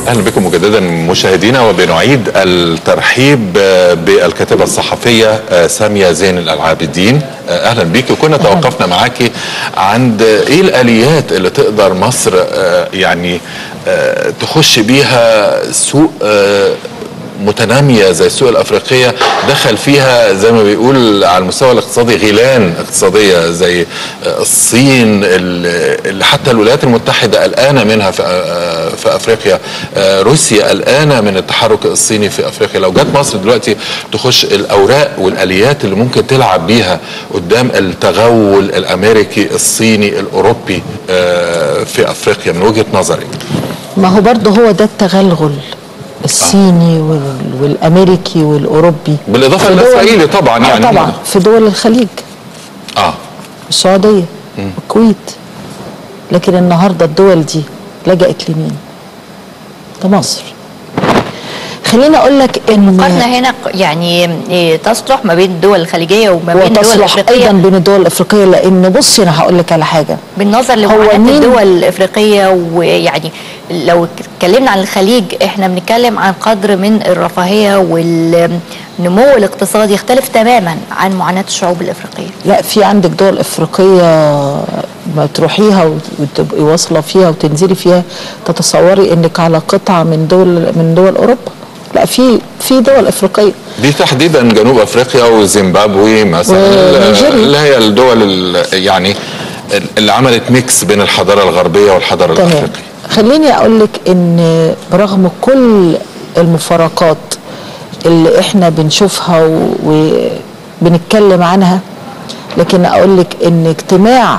اهلا بكم مجددا مشاهدينا وبنعيد الترحيب بالكاتبه الصحفيه ساميه زين العابدين اهلا بيك وكنا توقفنا معاكي عند ايه الاليات اللي تقدر مصر يعني تخش بيها سوق متنامية زي السوق الأفريقية دخل فيها زي ما بيقول على المستوى الاقتصادي غيلان اقتصادية زي الصين اللي حتى الولايات المتحدة قلقانة منها في, في أفريقيا روسيا قلقانة من التحرك الصيني في أفريقيا لو جت مصر دلوقتي تخش الأوراق والآليات اللي ممكن تلعب بيها قدام التغول الأمريكي الصيني الأوروبي في أفريقيا من وجهة نظرك ما هو برضه هو ده التغلغل الصيني وال... والامريكي والاوروبي بالاضافه للاسرائيلي طبعا يعني آه طبعا في دول الخليج اه السعوديه والكويت لكن النهارده الدول دي لجأت لمين؟ لمصر خليني اقول لك ان المقارنه هنا يعني تصلح ما بين الدول الخليجيه وما بين الدول الافريقيه ايضا بين الدول الافريقيه لان بصي انا هقول لك على حاجه بالنظر لمعاناه الدول الافريقيه ويعني لو اتكلمنا عن الخليج احنا بنتكلم عن قدر من الرفاهيه والنمو الاقتصادي يختلف تماما عن معاناه الشعوب الافريقيه لا في عندك دول افريقيه ما تروحيها وتبقي واصله فيها وتنزلي فيها تتصوري انك على قطعه من دول من دول اوروبا لا في في دول افريقيه دي تحديدا جنوب افريقيا وزيمبابوي مثلا اللي هي الدول يعني اللي عملت ميكس بين الحضاره الغربيه والحضاره تمام. الافريقيه خليني اقول لك ان برغم كل المفارقات اللي احنا بنشوفها وبنتكلم عنها لكن اقول لك ان اجتماع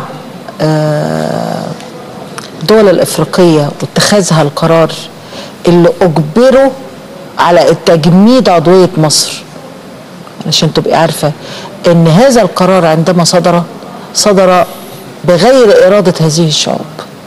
الدول الافريقيه واتخاذها القرار اللي اجبروا على تجميد عضويه مصر عشان تبقي عارفه ان هذا القرار عندما صدر صدر بغير اراده هذه الشعوب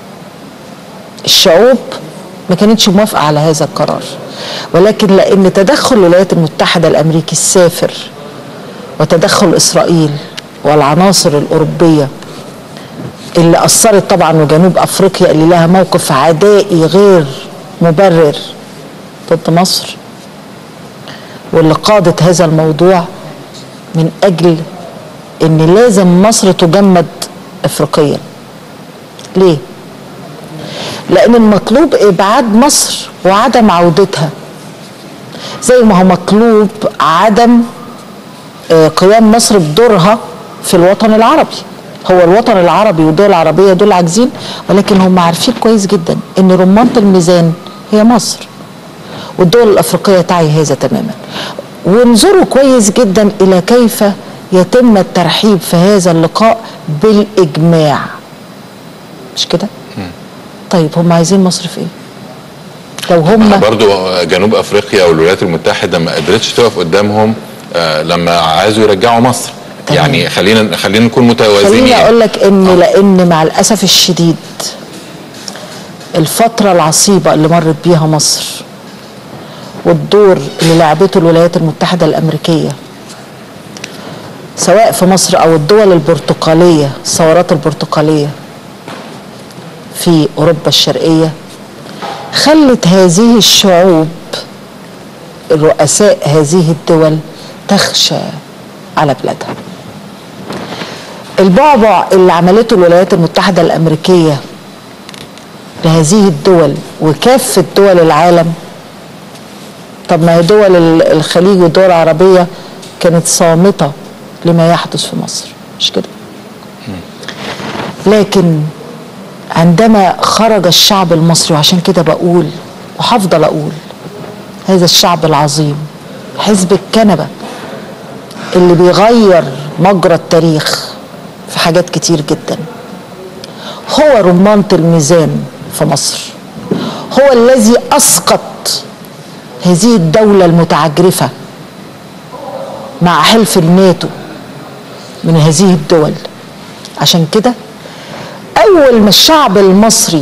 الشعوب ما كانتش موافقه على هذا القرار ولكن لان تدخل الولايات المتحده الامريكي السافر وتدخل اسرائيل والعناصر الاوروبيه اللي اثرت طبعا وجنوب افريقيا اللي لها موقف عدائي غير مبرر ضد مصر واللي قادت هذا الموضوع من اجل ان لازم مصر تجمد افريقيا ليه لان المطلوب ابعاد مصر وعدم عودتها زي ما هو مطلوب عدم قيام مصر بدورها في الوطن العربي هو الوطن العربي والدول العربيه دول عاجزين ولكن هم عارفين كويس جدا ان رمانه الميزان هي مصر والدول الافريقيه تعي هذا تماما وانظروا كويس جدا الى كيف يتم الترحيب في هذا اللقاء بالاجماع مش كده طيب هم عايزين مصر في ايه لو هم برضو جنوب افريقيا والولايات المتحده ما قدرتش تقف قدامهم آه لما عايزوا يرجعوا مصر تمام. يعني خلينا خلينا نكون متوازنين خليني اقول لك ان آه. لان مع الاسف الشديد الفتره العصيبه اللي مرت بيها مصر والدور اللي لعبته الولايات المتحده الامريكيه سواء في مصر او الدول البرتقاليه الثورات البرتقاليه في اوروبا الشرقيه خلت هذه الشعوب رؤساء هذه الدول تخشى على بلادها البعبع اللي عملته الولايات المتحده الامريكيه لهذه الدول وكافه دول العالم طب ما هي دول الخليج والدول العربيه كانت صامته لما يحدث في مصر مش كده لكن عندما خرج الشعب المصري وعشان كده بقول وهفضل اقول هذا الشعب العظيم حزب الكنبه اللي بيغير مجرى التاريخ في حاجات كتير جدا هو رمانة الميزان في مصر هو الذي اسقط هذه الدولة المتعجرفة مع حلف الناتو من هذه الدول عشان كده أول ما الشعب المصري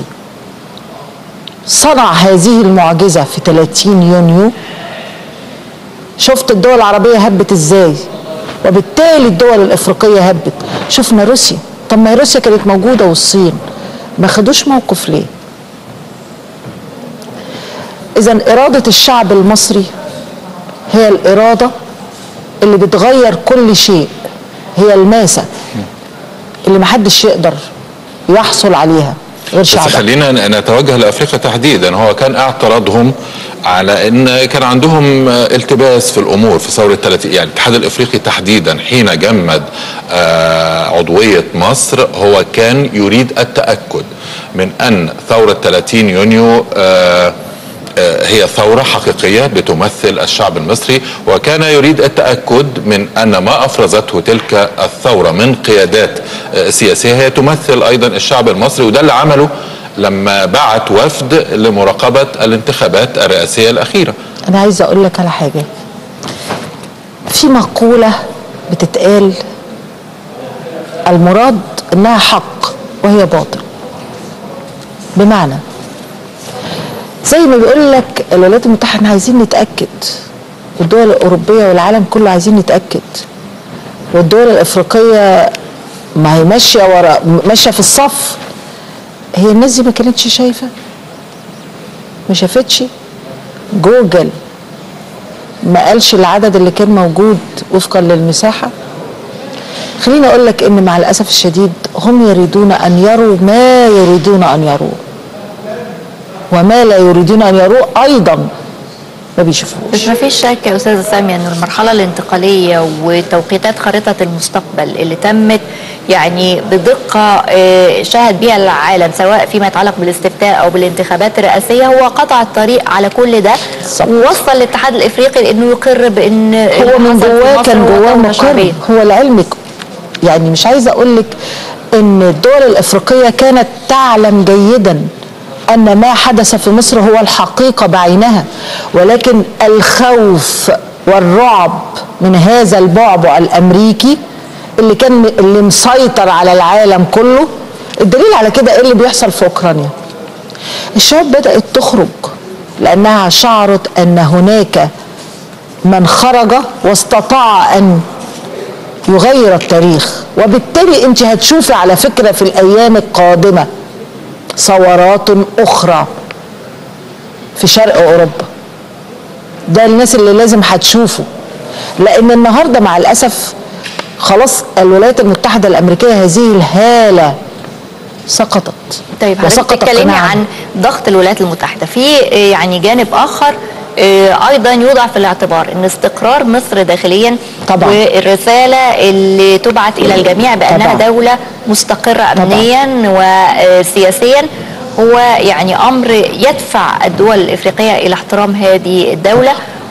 صنع هذه المعجزة في 30 يونيو شفت الدول العربية هبت ازاي وبالتالي الدول الافريقية هبت شفنا روسيا طب ما هي روسيا كانت موجودة والصين ما خدوش موقف ليه اذا اراده الشعب المصري هي الاراده اللي بتغير كل شيء هي الماسه اللي محدش يقدر يحصل عليها غير بس شعبها خلينا نتوجه لافريقيا تحديدا هو كان اعتراضهم على ان كان عندهم التباس في الامور في ثوره 30 يعني الاتحاد الافريقي تحديدا حين جمد آه، عضويه مصر هو كان يريد التاكد من ان ثوره 30 يونيو آه، آه، هي ثورة حقيقية بتمثل الشعب المصري وكان يريد التأكد من أن ما أفرزته تلك الثورة من قيادات آه، سياسية هي تمثل أيضا الشعب المصري وده اللي عمله لما بعت وفد لمراقبة الانتخابات الرئاسية الأخيرة انا عايزه اقول لك على حاجه في مقوله بتتقال المراد انها حق وهي باطل بمعنى زي ما بيقول لك الولايات المتحده احنا عايزين نتاكد والدول الاوروبيه والعالم كله عايزين نتاكد والدول الافريقيه ما هي ماشيه ورا ماشيه في الصف هي الناس دي ما كانتش شايفه ما شافتش جوجل ما قالش العدد اللي كان موجود وفقا للمساحه خليني اقول لك ان مع الاسف الشديد هم يريدون ان يروا ما يريدون ان يروه وما لا يريدون ان يروه ايضا ما بيشوفوش بس ما فيش شك يا استاذه ساميه ان المرحله الانتقاليه وتوقيتات خريطه المستقبل اللي تمت يعني بدقه آه، شهد بها العالم سواء فيما يتعلق بالاستفتاء او بالانتخابات الرئاسيه هو قطع الطريق على كل ده بالظبط. ووصل الاتحاد الافريقي لانه يقر بان هو من اللي حصل في جواه مصر كان هو جواه ثورة مقر شعبية. هو لعلمك يعني مش عايزه اقول لك ان الدول الافريقيه كانت تعلم جيدا ان ما حدث في مصر هو الحقيقه بعينها ولكن الخوف والرعب من هذا البعبع الامريكي اللي كان اللي مسيطر على العالم كله الدليل على كده ايه اللي بيحصل في اوكرانيا الشعوب بدات تخرج لانها شعرت ان هناك من خرج واستطاع ان يغير التاريخ وبالتالي انت هتشوفي على فكره في الايام القادمه ثورات اخرى في شرق اوروبا ده الناس اللي لازم هتشوفه لان النهارده مع الاسف خلاص الولايات المتحده الامريكيه هذه الهاله سقطت طيب حضرتك وسقط بتتكلمي قناعاً. عن ضغط الولايات المتحده في آه، يعني جانب اخر آه، ايضا يوضع في الاعتبار ان استقرار مصر داخليا طبعاً. والرساله اللي تبعت الى الجميع بانها طبعاً. دوله مستقره امنيا وسياسيا هو يعني امر يدفع الدول الافريقيه الى احترام هذه الدوله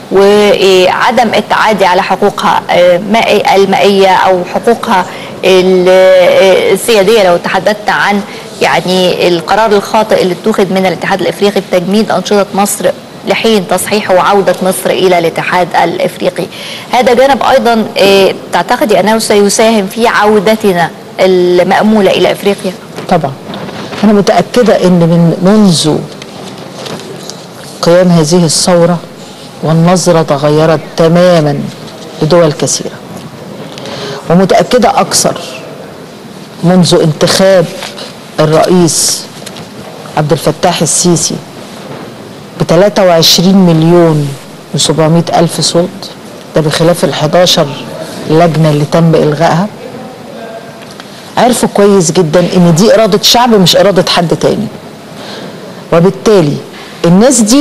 وعدم التعدي على حقوقها آه، مائي- المائيه او حقوقها ال- آه، السياديه لو تحدثت عن يعني القرار الخاطئ اللي اتخذ من الاتحاد الافريقي بتجميد انشطه مصر لحين تصحيح وعوده مصر الى الاتحاد الافريقي. هذا جانب ايضا آه، تعتقدي انه سيساهم في عودتنا الماموله الى افريقيا؟ طبعا انا متاكده ان من منذ قيام هذه الثوره والنظره تغيرت تماما لدول كثيره ومتاكده اكثر منذ انتخاب الرئيس عبد الفتاح السيسي ب 23 مليون و700 الف صوت ده بخلاف ال 11 لجنه اللي تم الغائها عرفوا كويس جدا ان دي اراده شعب مش اراده حد تاني وبالتالي الناس دي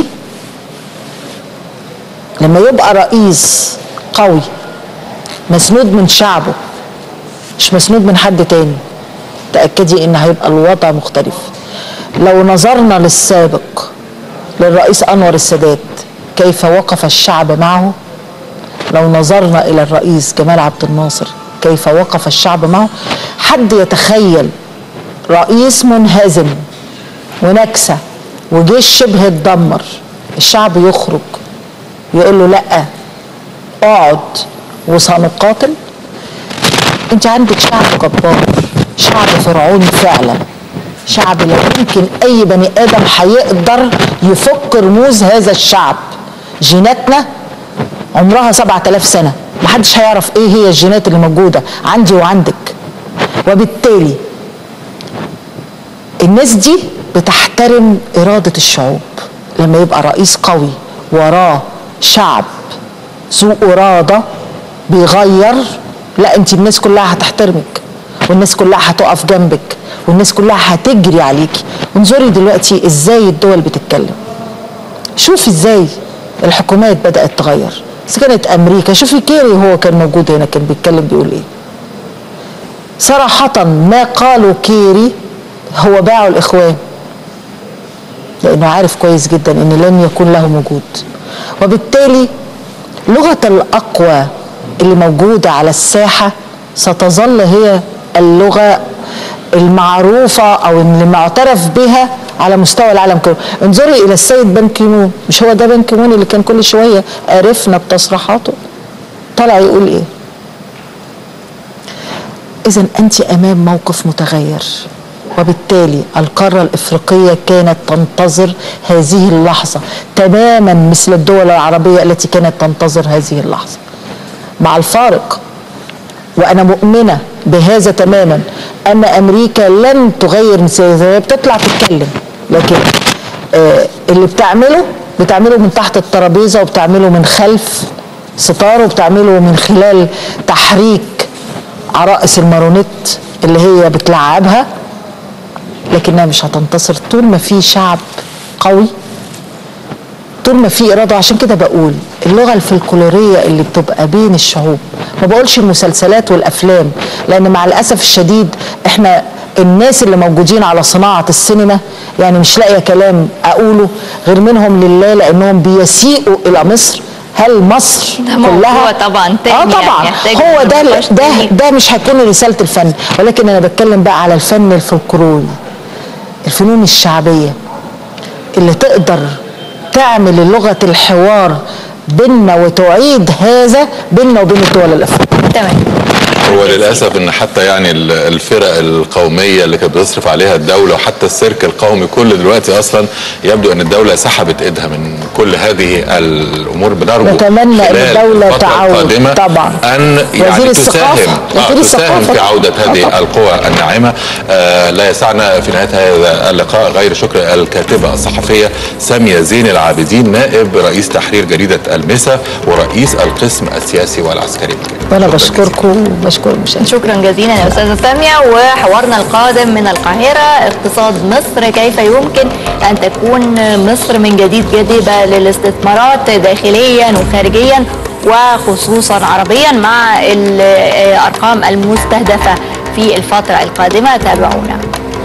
لما يبقى رئيس قوي مسنود من شعبه مش مسنود من حد تاني تأكدي ان هيبقى الوضع مختلف لو نظرنا للسابق للرئيس انور السادات كيف وقف الشعب معه لو نظرنا الى الرئيس جمال عبد الناصر كيف وقف الشعب معه حد يتخيل رئيس منهزم ونكسه وجيش شبه اتدمر الشعب يخرج يقول له لا اقعد وسنقاتل انت عندك شعب جبار شعب فرعوني فعلا شعب لا يمكن اي بني ادم هيقدر يفك رموز هذا الشعب جيناتنا عمرها 7000 سنه محدش هيعرف ايه هي الجينات اللي موجوده عندي وعندك وبالتالي الناس دي بتحترم اراده الشعوب لما يبقى رئيس قوي وراه شعب ذو إرادة بيغير لا انت الناس كلها هتحترمك والناس كلها هتقف جنبك والناس كلها هتجري عليكي انظري دلوقتي ازاي الدول بتتكلم شوفي ازاي الحكومات بدأت تغير إذا كانت أمريكا شوفي كيري هو كان موجود هنا كان بيتكلم بيقول إيه صراحة ما قالوا كيري هو باعوا الإخوان لأنه عارف كويس جدا إن لن يكون لهم وجود وبالتالي لغة الأقوى اللي موجودة على الساحة ستظل هي اللغة المعروفة أو اللي معترف بها على مستوى العالم كله انظري إلى السيد بان كيمون مش هو ده بان كيمون اللي كان كل شوية عرفنا بتصريحاته طلع يقول إيه إذا أنت أمام موقف متغير وبالتالي القارة الإفريقية كانت تنتظر هذه اللحظة تماما مثل الدول العربية التي كانت تنتظر هذه اللحظة مع الفارق وأنا مؤمنة بهذا تماما أن أمريكا لن تغير من سياساتها بتطلع تتكلم لكن آه اللي بتعمله بتعمله من تحت الترابيزة وبتعمله من خلف ستار وبتعمله من خلال تحريك عرائس المارونيت اللي هي بتلعبها لكنها مش هتنتصر طول ما في شعب قوي طول ما في اراده عشان كده بقول اللغه الفلكلوريه اللي بتبقى بين الشعوب ما بقولش المسلسلات والافلام لان مع الاسف الشديد احنا الناس اللي موجودين على صناعه السينما يعني مش لاقيه كلام اقوله غير منهم لله لانهم بيسيئوا الى مصر هل مصر ده موضوع كلها طبعاً تاني اه يعني طبعا يحتاج هو ده نقاش ده تاني. ده مش هيكون رساله الفن ولكن انا بتكلم بقى على الفن الفلكلوري الفنون الشعبيه اللي تقدر تعمل لغه الحوار بيننا وتعيد هذا بيننا وبين الدول الافريقيه تمام هو للاسف ان حتى يعني ال- الفرق القوميه اللي كانت بتصرف عليها الدوله وحتى السيرك القومي كل دلوقتي اصلا يبدو ان الدوله سحبت ايدها من كل هذه الامور بنرجو نتمنى إن خلال الدولة الفترة تعود القادمة طبعا. ان وزير يعني الثقافة. تساهم وزير آه تساهم الثقافة. في عوده آه هذه طبعا. القوى الناعمه آه لا يسعنا في نهايه هذا اللقاء غير شكر الكاتبه الصحفيه ساميه زين العابدين نائب رئيس تحرير جريده المسا ورئيس القسم السياسي والعسكري وانا شكراً جزيلاً. بشكركم وبشكر المشاهدين شكرا جزيلا يا استاذه ساميه وحوارنا القادم من القاهره اقتصاد مصر كيف يمكن ان تكون مصر من جديد جاذبه للاستثمارات داخليا وخارجيا وخصوصا عربيا مع الارقام المستهدفه في الفتره القادمه تابعونا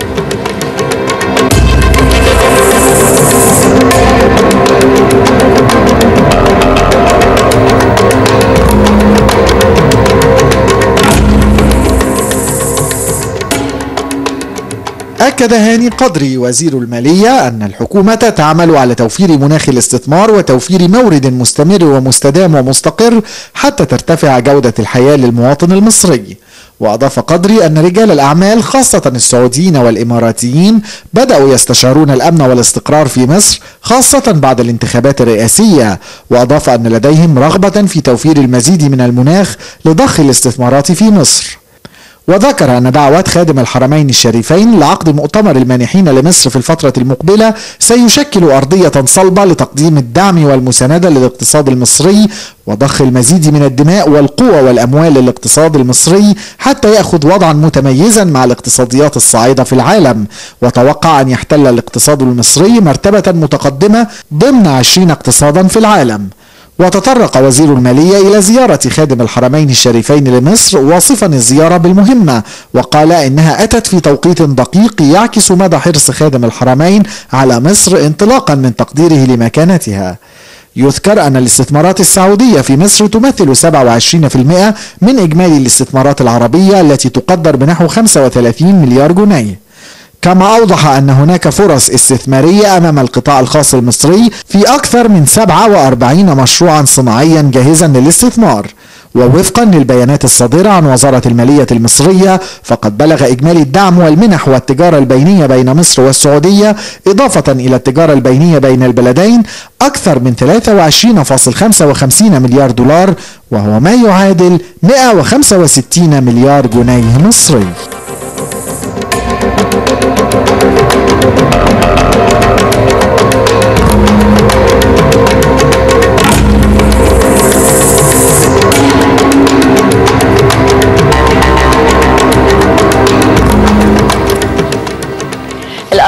أكد هاني قدري وزير المالية أن الحكومة تعمل على توفير مناخ الاستثمار وتوفير مورد مستمر ومستدام ومستقر حتى ترتفع جودة الحياة للمواطن المصري وأضاف قدري أن رجال الأعمال خاصة السعوديين والإماراتيين بدأوا يستشعرون الأمن والاستقرار في مصر خاصة بعد الانتخابات الرئاسية وأضاف أن لديهم رغبة في توفير المزيد من المناخ لضخ الاستثمارات في مصر وذكر أن دعوات خادم الحرمين الشريفين لعقد مؤتمر المانحين لمصر في الفترة المقبلة سيشكل أرضية صلبة لتقديم الدعم والمساندة للاقتصاد المصري وضخ المزيد من الدماء والقوة والأموال للاقتصاد المصري حتى يأخذ وضعا متميزا مع الاقتصاديات الصاعدة في العالم وتوقع أن يحتل الاقتصاد المصري مرتبة متقدمة ضمن عشرين اقتصادا في العالم وتطرق وزير المالية إلى زيارة خادم الحرمين الشريفين لمصر واصفا الزيارة بالمهمة وقال إنها أتت في توقيت دقيق يعكس مدى حرص خادم الحرمين على مصر انطلاقا من تقديره لمكانتها يذكر أن الاستثمارات السعودية في مصر تمثل 27% من إجمالي الاستثمارات العربية التي تقدر بنحو 35 مليار جنيه كما أوضح أن هناك فرص استثمارية أمام القطاع الخاص المصري في أكثر من 47 مشروعا صناعيا جاهزا للاستثمار ووفقا للبيانات الصادرة عن وزارة المالية المصرية فقد بلغ إجمالي الدعم والمنح والتجارة البينية بين مصر والسعودية إضافة إلى التجارة البينية بين البلدين أكثر من 23.55 مليار دولار وهو ما يعادل 165 مليار جنيه مصري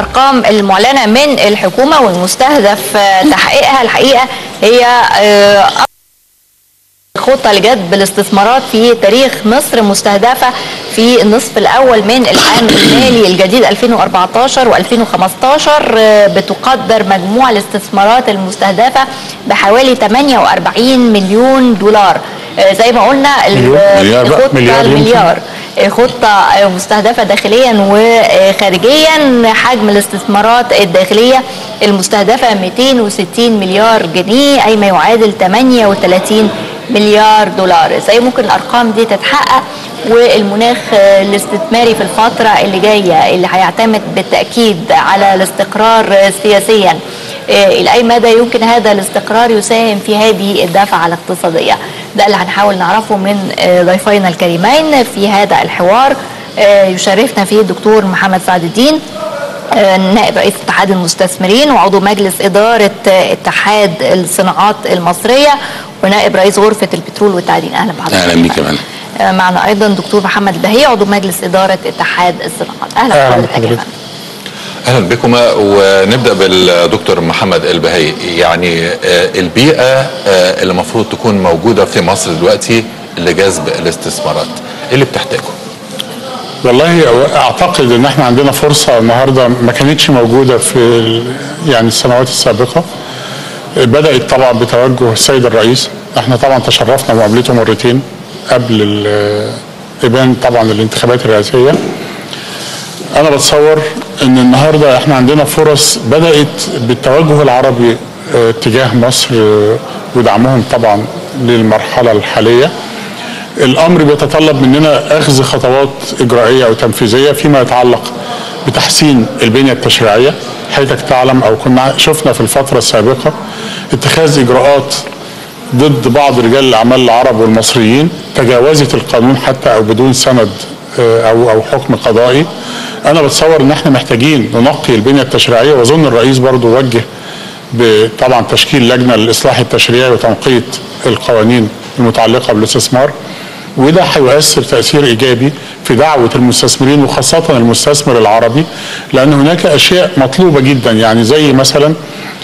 الارقام المعلنه من الحكومه والمستهدف آه، تحقيقها الحقيقه هي آه، خطة لجذب الاستثمارات في تاريخ مصر مستهدفة في النصف الأول من العام المالي الجديد 2014 و2015 بتقدر مجموع الاستثمارات المستهدفة بحوالي 48 مليون دولار آه، زي ما قلنا ال- مليار بقى، الخطة مليار يمكن. المليار خطة مستهدفة داخليا وخارجيا حجم الاستثمارات الداخلية المستهدفة 260 مليار جنيه أي ما يعادل 38 مليار دولار ازاي ممكن الأرقام دي تتحقق والمناخ الاستثماري في الفترة اللي جاية اللي هيعتمد بالتأكيد على الاستقرار سياسيا آه، إلى أي مدى يمكن هذا الاستقرار يساهم في هذه الدفعة الاقتصادية ده اللي هنحاول نعرفه من آه، ضيفينا الكريمين في هذا الحوار آه، يشرفنا فيه الدكتور محمد سعد الدين آه، نائب رئيس اتحاد المستثمرين وعضو مجلس إدارة آه، اتحاد الصناعات المصرية ونائب رئيس غرفة البترول والتعدين أهلا بحضرتك أهلا بيك يا فندم. آه، معنا أيضا دكتور محمد البهي عضو مجلس إدارة اتحاد الصناعات أهلا أهلا بحضرتك يا بحضرتك. فندم اهلا بكما ونبدا بالدكتور محمد البهي يعني آه، البيئه آه، اللي المفروض تكون موجوده في مصر دلوقتي لجذب الاستثمارات إيه اللي بتحتاجه والله اعتقد ان احنا عندنا فرصه النهارده ما كانتش موجوده في ال- يعني السنوات السابقه بدات طبعا بتوجه السيد الرئيس احنا طبعا تشرفنا بمقابلته مرتين قبل ال- ابان طبعا الانتخابات الرئاسيه انا بتصور ان النهارده احنا عندنا فرص بدات بالتوجه العربي اه، تجاه مصر اه، ودعمهم طبعا للمرحله الحاليه الامر بيتطلب مننا اخذ خطوات اجرائيه او تنفيذيه فيما يتعلق بتحسين البنيه التشريعيه حيثك تعلم او كنا شفنا في الفتره السابقه اتخاذ اجراءات ضد بعض رجال الاعمال العرب والمصريين تجاوزت القانون حتى او بدون سند آه، او او حكم قضائي انا بتصور ان احنا محتاجين ننقي البنيه التشريعيه واظن الرئيس برضو وجه طبعا تشكيل لجنه للاصلاح التشريعي وتنقيه القوانين المتعلقه بالاستثمار وده هيؤثر تاثير ايجابي في دعوه المستثمرين وخاصه المستثمر العربي لان هناك اشياء مطلوبه جدا يعني زي مثلا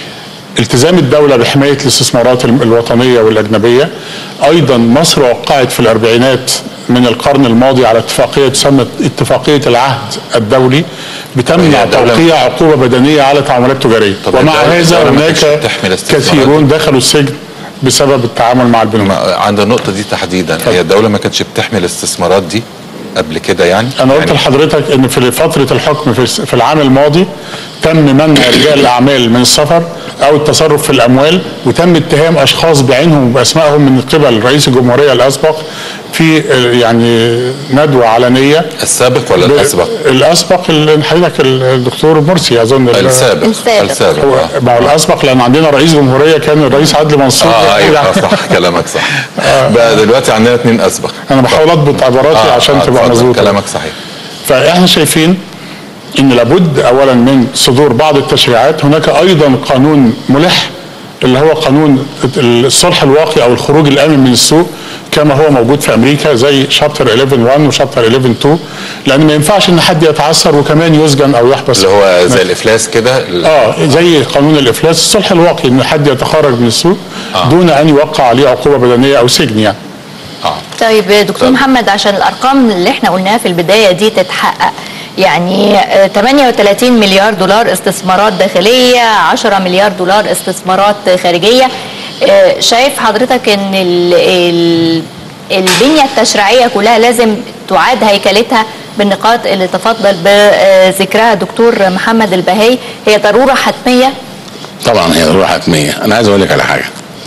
التزام الدولة بحماية الاستثمارات الم- الوطنية والأجنبية أيضا مصر وقعت في الأربعينات من القرن الماضي على اتفاقية تسمى اتفاقية العهد الدولي بتمنع هي الدولة- توقيع عقوبة بدنية على تعاملات تجارية طب ومع الدولة- هذا الدولة ما كانتش هناك بتحمي الاستثمارات كثيرون دخلوا السجن بسبب التعامل مع البنوك ما- عند النقطه دي تحديدا هي الدوله ما كانتش بتحمي الاستثمارات دي قبل كده يعني انا قلت يعني لحضرتك ان في فتره الحكم في الس- في العام الماضي تم منع رجال الاعمال من السفر او التصرف في الاموال وتم اتهام اشخاص بعينهم وباسمائهم من قبل رئيس الجمهوريه الاسبق في آه، يعني ندوه علنيه السابق ولا الاسبق الاسبق اللي حضرتك الدكتور مرسي اظن السابق السابق. السابق هو آه. ما هو الاسبق لان عندنا رئيس جمهوريه كان الرئيس عدلي منصور اه ايوه صح كلامك صح بقى دلوقتي عندنا اثنين اسبق انا بحاول اضبط عباراتي عشان تبقى اتفضل، مظبوطه كلامك صحيح فاحنا شايفين ان لابد اولا من صدور بعض التشريعات هناك ايضا قانون ملح اللي هو قانون الصلح الواقي او الخروج الامن من السوق كما هو موجود في امريكا زي شابتر 11 1 وشابتر 11 2 لان ما ينفعش ان حد يتعثر وكمان يسجن او يحبس اللي هو زي الافلاس كده ال- اه زي قانون الافلاس الصلح الواقي ان حد يتخرج من السوق آه. دون ان يوقع عليه عقوبه بدنيه او سجن يعني اه طيب دكتور طب. محمد عشان الارقام اللي احنا قلناها في البدايه دي تتحقق يعني آه، 38 مليار دولار استثمارات داخليه 10 مليار دولار استثمارات خارجيه آه، شايف حضرتك ان ال ال البنيه التشريعيه كلها لازم تعاد هيكلتها بالنقاط اللي تفضل بذكرها دكتور محمد البهي هي ضروره حتميه طبعا هي ضروره حتميه انا عايز اقول لك على حاجه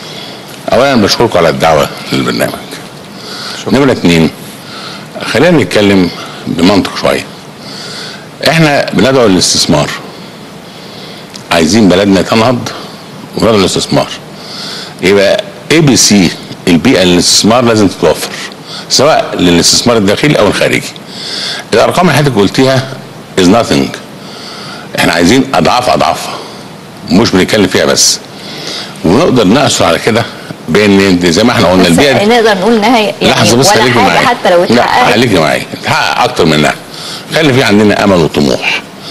اولا بشكركم على الدعوه للبرنامج نمره اتنين خلينا نتكلم بمنطق شويه احنا بندعو للاستثمار عايزين بلدنا تنهض وندعو للاستثمار يبقى اي بي سي البيئه للاستثمار لازم تتوفر سواء للاستثمار الداخلي او الخارجي الارقام اللي حضرتك قلتيها از nothing احنا عايزين اضعاف اضعافها مش بنتكلم فيها بس ونقدر نقصر على كده بان زي ما احنا قلنا بس البيئه دي- نقدر نقول انها يعني لحظه بس ولا خليكي حاجه معايا حتى لو لا اتحققت خليكي معايا اتحقق اكتر منها خلي في عندنا امل وطموح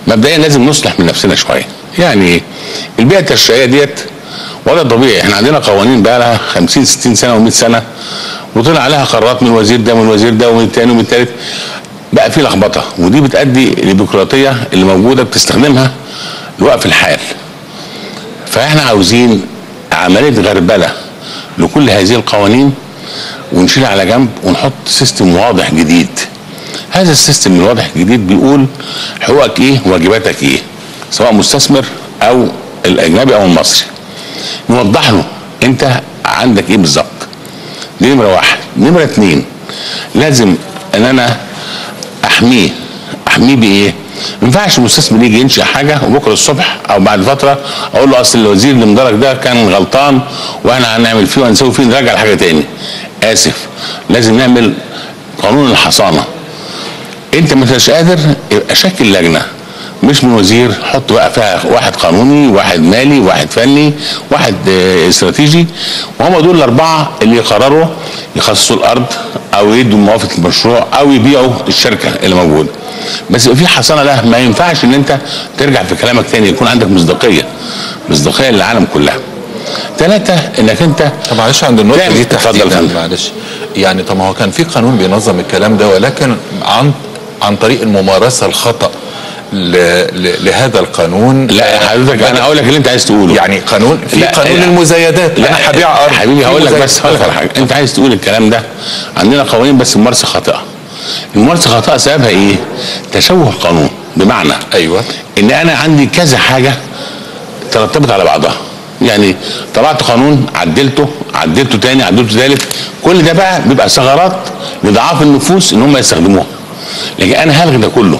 مبدئيا لازم نصلح من نفسنا شويه يعني ايه البيئه التشريعيه ديت وضع طبيعي احنا عندنا قوانين بقى لها 50 60 سنه و100 سنه وطلع عليها قرارات من الوزير ده ومن الوزير ده ومن الثاني ومن الثالث بقى في لخبطه ودي بتؤدي للبيروقراطيه اللي موجوده بتستخدمها لوقف الحال فاحنا عاوزين عمليه غربله لكل هذه القوانين ونشيلها على جنب ونحط سيستم واضح جديد هذا السيستم الواضح الجديد بيقول حقوقك ايه واجباتك ايه سواء مستثمر او الاجنبي او المصري نوضح له انت عندك ايه بالظبط دي نمره واحد نمره اتنين لازم ان انا احميه احميه بايه ما ينفعش المستثمر يجي ينشئ حاجه وبكره الصبح او بعد فتره اقول له اصل الوزير اللي مدرك ده كان غلطان واحنا هنعمل فيه وهنسوي فيه نرجع لحاجه تاني اسف لازم نعمل قانون الحصانه انت ما انتش قادر يبقى شكل لجنه مش من وزير حط بقى فيها واحد قانوني واحد مالي واحد فني واحد اه استراتيجي وهم دول الاربعه اللي يقرروا يخصصوا الارض او يدوا موافقه المشروع او يبيعوا الشركه اللي موجوده بس يبقى في حصانه له ما ينفعش ان انت ترجع في كلامك تاني يكون عندك مصداقيه مصداقيه للعالم كلها ثلاثة انك انت طب معلش عند النقطة تعمل- دي اتفضل تحديدا فندم. معلش يعني طب ما هو كان في قانون بينظم الكلام ده ولكن عن عن طريق الممارسة الخطأ ل... ل... لهذا القانون لا حضرتك انا هقول لك اللي انت عايز تقوله يعني قانون في لا، قانون لا. المزايدات لا انا هبيع ارض حبيبي في هقول لك مزايد. بس هقول لك على حاجه انت عايز تقول الكلام ده عندنا قوانين بس ممارسه خاطئه الممارسه خاطئه سببها ايه؟ تشوه قانون بمعنى ايوه ان انا عندي كذا حاجه ترتبط على بعضها يعني طلعت قانون عدلته عدلته تاني عدلته تالت كل ده بقى بيبقى ثغرات لضعاف النفوس ان هم يستخدموها لكن انا هلغي ده كله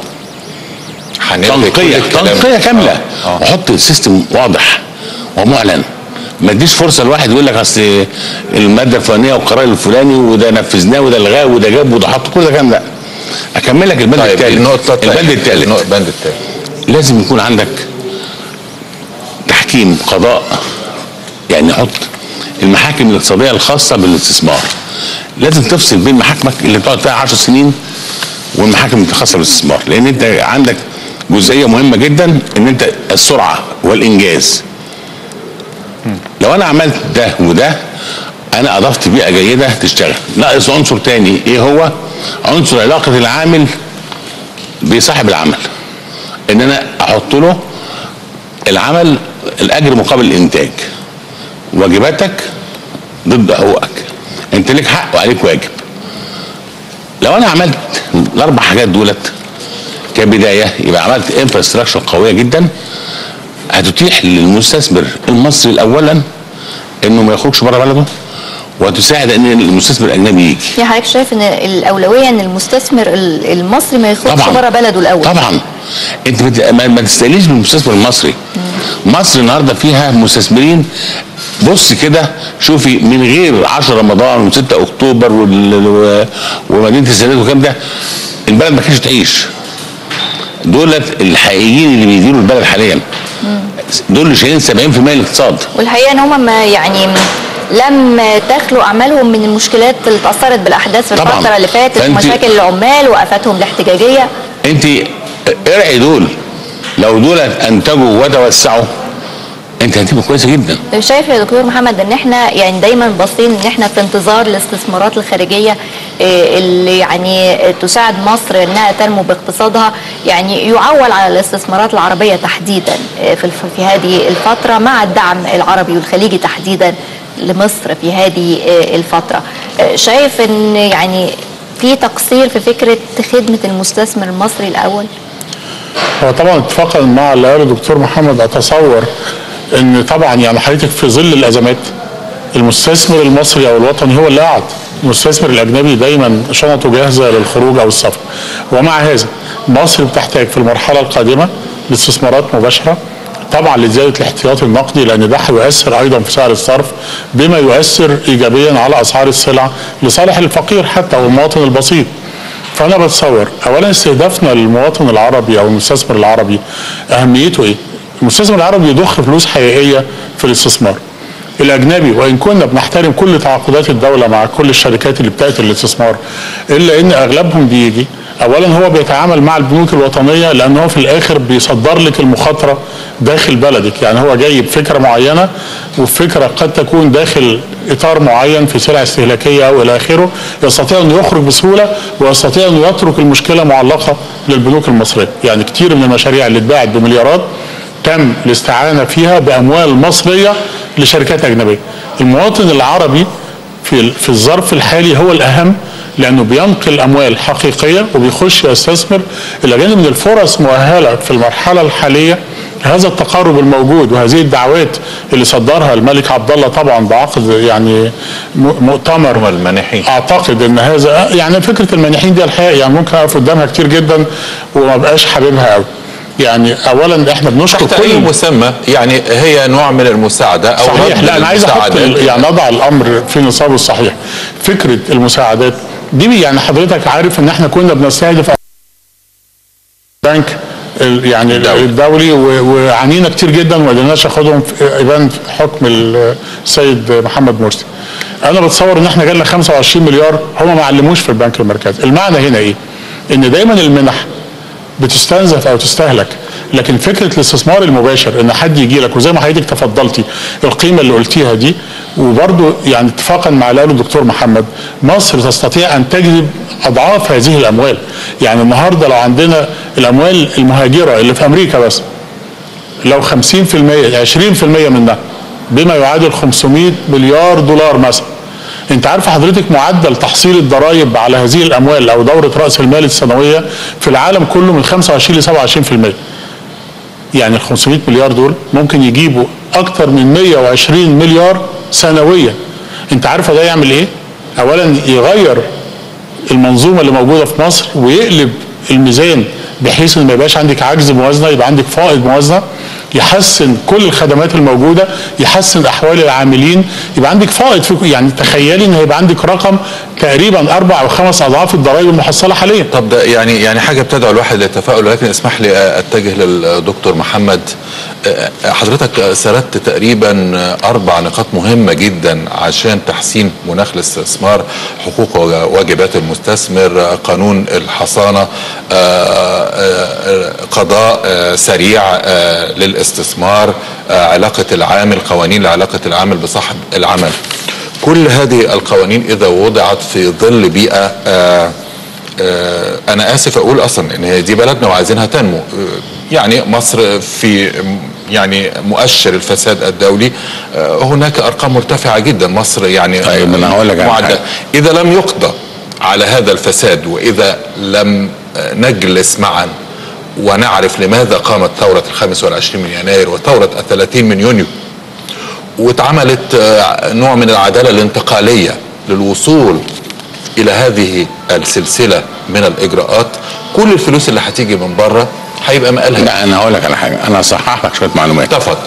هنلغي كل تنقيه الكلام. تنقيه كامله آه. آه. وحط سيستم واضح ومعلن ما اديش فرصه لواحد يقول لك اصل الماده الفلانيه والقرار الفلاني وده نفذناه وده لغاه وده جاب وده حط كل ده كلام لا اكمل لك البند طيب الثالث النقطة البند الثالث النقطة- البند الثالث لازم يكون عندك تحكيم قضاء يعني حط المحاكم الاقتصاديه الخاصه بالاستثمار لازم تفصل بين محاكمك اللي بتقعد فيها 10 سنين والمحاكم الخاصه بالاستثمار لان انت عندك جزئيه مهمه جدا ان انت السرعه والانجاز لو انا عملت ده وده انا اضفت بيئه جيده تشتغل ناقص عنصر تاني ايه هو عنصر علاقه العامل بصاحب العمل ان انا احط له العمل الاجر مقابل الانتاج واجباتك ضد حقوقك انت ليك حق وعليك واجب لو انا عملت الاربع حاجات دولت كبدايه يبقى عملت انفراستراكشر قويه جدا هتتيح للمستثمر المصري اولا انه ما يخرجش بره بلده وتساعد ان المستثمر الاجنبي يجي يعني حضرتك شايف ان الاولويه ان المستثمر ال- المصري ما يخرجش طبعا بره بلده الاول طبعا انت بت... ما, ما تستقليش بالمستثمر المصري مصر النهارده فيها مستثمرين بص كده شوفي من غير 10 رمضان و6 اكتوبر وال... و- ومدينه السادات والكلام ده البلد ما كانتش تعيش دولت الحقيقيين اللي بيديروا البلد حاليا دول اللي شايلين 70% من الاقتصاد والحقيقه ان هم ما يعني لم تخلو اعمالهم من المشكلات اللي تاثرت بالاحداث في طبعاً. الفتره اللي فاتت فأنت- مشاكل العمال وقفاتهم الاحتجاجيه انت ارعي دول لو دول انتجوا وتوسعوا انت هتبقى كويسه جدا شايف يا دكتور محمد ان احنا يعني دايما باصين ان احنا في انتظار الاستثمارات الخارجيه آه، اللي يعني تساعد مصر انها تنمو باقتصادها يعني يعول على الاستثمارات العربيه تحديدا آه، في الف- في هذه الفتره مع الدعم العربي والخليجي تحديدا لمصر في هذه آه، الفتره آه، شايف ان يعني في تقصير في فكره خدمه المستثمر المصري الاول هو طبعا اتفاقا مع اللي قاله الدكتور محمد اتصور ان طبعا يعني حضرتك في ظل الازمات المستثمر المصري او الوطني هو اللي قاعد المستثمر الاجنبي دايما شنطه جاهزه للخروج او السفر ومع هذا مصر بتحتاج في المرحله القادمه لاستثمارات مباشره طبعا لزياده الاحتياطي النقدي لان ده هيؤثر ايضا في سعر الصرف بما يؤثر ايجابيا على اسعار السلع لصالح الفقير حتى والمواطن البسيط فانا بتصور اولا استهدافنا للمواطن العربي او المستثمر العربي اهميته ايه؟ المستثمر العربي يضخ فلوس حقيقيه في الاستثمار. الاجنبي وان كنا بنحترم كل تعاقدات الدوله مع كل الشركات اللي بتاتي للاستثمار الا ان اغلبهم بيجي اولا هو بيتعامل مع البنوك الوطنيه لان هو في الاخر بيصدر لك المخاطره داخل بلدك يعني هو جاي بفكره معينه وفكره قد تكون داخل اطار معين في سلع استهلاكيه او الى اخره يستطيع انه يخرج بسهوله ويستطيع انه يترك المشكله معلقه للبنوك المصريه يعني كتير من المشاريع اللي اتباعت بمليارات تم الاستعانه فيها باموال مصريه لشركات اجنبيه المواطن العربي في في الظرف الحالي هو الاهم لانه بينقل اموال حقيقيه وبيخش يستثمر الى جانب من الفرص مؤهله في المرحله الحاليه هذا التقارب الموجود وهذه الدعوات اللي صدرها الملك عبد الله طبعا بعقد يعني م- مؤتمر المانحين. اعتقد ان هذا يعني فكره المانحين دي الحقيقه يعني ممكن اقف قدامها كتير جدا وما بقاش حاببها قوي يعني اولا احنا بنشكر تحت اي كل مسمى يعني هي نوع من المساعده او صحيح رد لا انا عايز احط للمساعدات. يعني اضع الامر في نصابه الصحيح فكره المساعدات دي يعني حضرتك عارف ان احنا كنا بنستهدف بنك ال- يعني الدولي. الدولي و- وعانينا كتير جدا وما قدرناش ناخدهم في ابان في حكم السيد محمد مرسي انا بتصور ان احنا جالنا 25 مليار هم ما علموش في البنك المركزي المعنى هنا ايه ان دايما المنح بتستنزف او تستهلك لكن فكره الاستثمار المباشر ان حد يجي لك وزي ما حضرتك تفضلتي القيمه اللي قلتيها دي وبرضو يعني اتفاقا مع اللي قاله الدكتور محمد مصر تستطيع ان تجذب اضعاف هذه الاموال يعني النهارده لو عندنا الاموال المهاجره اللي في امريكا بس لو 50% 20% منها بما يعادل 500 مليار دولار مثلا انت عارف حضرتك معدل تحصيل الضرائب على هذه الاموال او دوره راس المال السنويه في العالم كله من 25 ل 27% يعني ال 500 مليار دول ممكن يجيبوا اكتر من 120 مليار سنويا انت عارفه ده يعمل ايه اولا يغير المنظومه اللي موجوده في مصر ويقلب الميزان بحيث ان ما يبقاش عندك عجز موازنه يبقى عندك فائض موازنه يحسن كل الخدمات الموجوده يحسن احوال العاملين يبقى عندك فائض في يعني تخيلي ان هيبقى عندك رقم تقريبا اربع او خمس اضعاف الضرائب المحصله حاليا طب ده يعني يعني حاجه بتدعو الواحد للتفاؤل ولكن اسمح لي اتجه للدكتور محمد أه، حضرتك سردت تقريبا اربع نقاط مهمه جدا عشان تحسين مناخ الاستثمار حقوق وواجبات المستثمر قانون الحصانه أه، أه، قضاء أه، سريع أه، للاستثمار أه، علاقه العامل قوانين لعلاقه العامل بصاحب العمل كل هذه القوانين اذا وضعت في ظل بيئه آه آه انا اسف اقول اصلا ان هي دي بلدنا وعايزينها تنمو آه، يعني مصر في يعني مؤشر الفساد الدولي آه هناك ارقام مرتفعه جدا مصر يعني طيب، أنا هقول لك على معدل حاجة. اذا لم يقضى على هذا الفساد واذا لم آه، نجلس معا ونعرف لماذا قامت ثورة الخامس والعشرين من يناير وثورة الثلاثين من يونيو واتعملت آه، نوع من العدالة الانتقالية للوصول إلى هذه السلسلة من الإجراءات كل الفلوس اللي هتيجي من بره هيبقى مقالها لا انا هقول لك على حاجه انا هصحح لك شويه معلومات تفضل